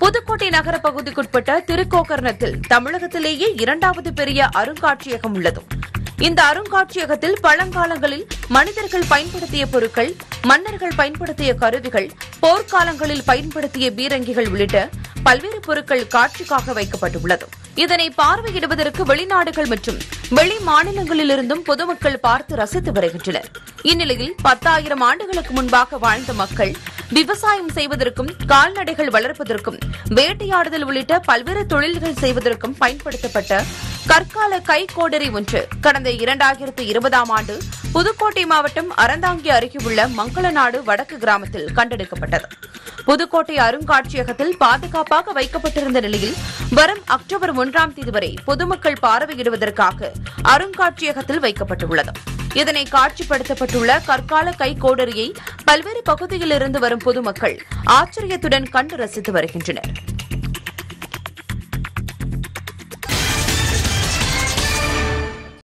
புதுக்கோட்டை நகர பகுதிக்குட்பட்ட திருக்கோக்கர்ணத்தில் தமிழகத்திலேயே இரண்டாவது பெரிய அருங்காட்சியகம் உள்ளது இந்த அருங்காட்சியகத்தில் பழங்காலங்களில் மனிதர்கள் பயன்படுத்திய பொருட்கள் மன்னர்கள் பயன்படுத்திய கருவிகள் போர்க்காலங்களில் பயன்படுத்திய பீரங்கிகள் உள்ளிட்ட பல்வேறு பொருட்கள் காட்சிக்காக வைக்கப்பட்டுள்ளது இதனை பார்வையிடுவதற்கு வெளிநாடுகள் மற்றும் வெளி மாநிலங்களிலிருந்தும் பொதுமக்கள் பார்த்து ரசித்து வருகின்றனர் இந்நிலையில் பத்தாயிரம் ஆண்டுகளுக்கு முன்பாக வாழ்ந்த மக்கள் விவசாயம் செய்வதற்கும் கால்நடைகள் வளர்ப்பதற்கும் வேட்டையாடுதல் உள்ளிட்ட பல்வேறு தொழில்கள் செய்வதற்கும் பயன்படுத்தப்பட்ட கற்கால கைக்கோடரி ஒன்று கடந்த இரண்டாயிரத்து இருபதாம் ஆண்டு புதுக்கோட்டை மாவட்டம் அறந்தாங்கி அருகே உள்ள மங்களநாடு வடக்கு கிராமத்தில் கண்டெடுக்கப்பட்டது புதுக்கோட்டை அருங்காட்சியகத்தில் பாதுகாப்பாக வைக்கப்பட்டிருந்த நிலையில் வரும் அக்டோபர் ஒன்றாம் தேதி வரை பொதுமக்கள் பார்வையிடுவதற்காக அருங்காட்சியகத்தில் வைக்கப்பட்டுள்ளது இதனை காட்சிப்படுத்தப்பட்டுள்ள கற்கால கைக்கோடரியை பல்வேறு பகுதியிலிருந்து வரும் பொதுமக்கள் ஆச்சரியத்துடன் கண்டு ரசித்து வருகின்றனர்